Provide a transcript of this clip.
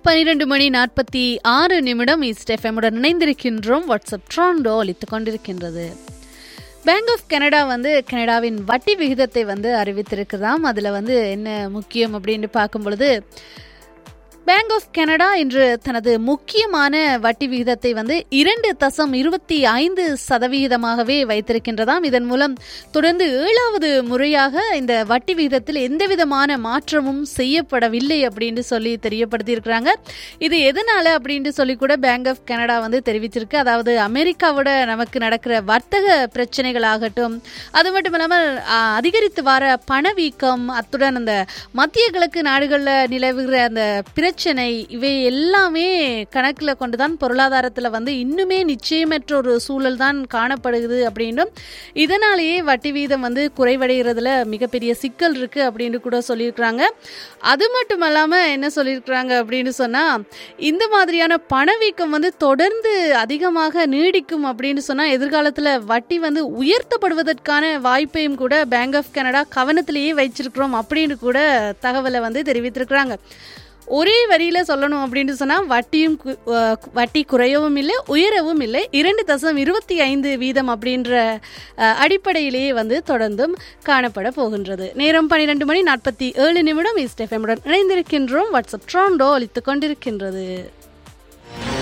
பனிரெண்டு மணி நாற்பத்தி ஆறு நிமிடம் ஈஸ்ட் எஃப்எம்முடன் இணைந்திருக்கின்றோம் வாட்ஸ்அப் ட்ராண்டோ அளித்துக் கொண்டிருக்கின்றது பேங்க் ஆஃப் கனடா வந்து கனடாவின் வட்டி விகிதத்தை வந்து அறிவித்திருக்குதாம் அதில் வந்து என்ன முக்கியம் அப்படின்னு பார்க்கும் பொழுது பேங்க் ஆஃப் கனடா இன்று தனது முக்கியமான வட்டி விகிதத்தை வந்து இரண்டு தசம் இருபத்தி ஐந்து சதவிகிதமாகவே வைத்திருக்கின்றதாம் இதன் மூலம் தொடர்ந்து ஏழாவது முறையாக இந்த வட்டி விகிதத்தில் எந்தவிதமான மாற்றமும் செய்யப்படவில்லை அப்படின்னு சொல்லி தெரியப்படுத்தியிருக்கிறாங்க இது எதனால அப்படின்னு சொல்லி கூட பேங்க் ஆஃப் கனடா வந்து தெரிவிச்சிருக்கு அதாவது அமெரிக்காவோட நமக்கு நடக்கிற வர்த்தக பிரச்சனைகள் ஆகட்டும் அது மட்டும் இல்லாமல் ஆ, அதிகரித்து வர பணவீக்கம் அத்துடன் அந்த மத்திய கிழக்கு நாடுகளில் நிலவுகிற அந்த பிரச்சனை இவை எல்லாமே கணக்கில் கொண்டு தான் பொருளாதாரத்தில் வந்து இன்னுமே நிச்சயமற்ற ஒரு சூழல் தான் காணப்படுகிறது அப்படின்னும் இதனாலேயே வட்டி வீதம் வந்து குறைவடைகிறதுல மிகப்பெரிய சிக்கல் இருக்கு அப்படின்னு கூட சொல்லியிருக்கிறாங்க அது மட்டும் இல்லாமல் என்ன சொல்லியிருக்கிறாங்க அப்படின்னு சொன்னால் இந்த மாதிரியான பணவீக்கம் வந்து தொடர்ந்து அதிகமாக நீடிக்கும் அப்படின்னு சொன்னால் எதிர்காலத்தில் வட்டி வந்து உயர்த்தப்படுவதற்கான வாய்ப்பையும் கூட பேங்க் ஆஃப் கனடா கவனத்திலேயே வச்சிருக்கிறோம் அப்படின்னு கூட தகவலை வந்து தெரிவித்திருக்கிறாங்க ஒரே வரியில சொல்லணும் அப்படின்னு சொன்னா வட்டியும் கு- அஹ் வட்டி குறையவும் இல்லை உயரவும் இல்லை இரண்டு தசம் இருபத்தி ஐந்து வீதம் அப்படின்ற அஹ், அடிப்படையிலேயே வந்து தொடர்ந்தும் காணப்பட போகின்றது நேரம் பன்னிரெண்டு மணி நாற்பத்தி ஏழு நிமிடம் ஈஸ்ட் எஃப்எம்முடன் இணைந்திருக்கின்றோம் வாட்ஸ்அப் ட்ராண்டோ அளித்துக் கொண்டிருக்கின்றது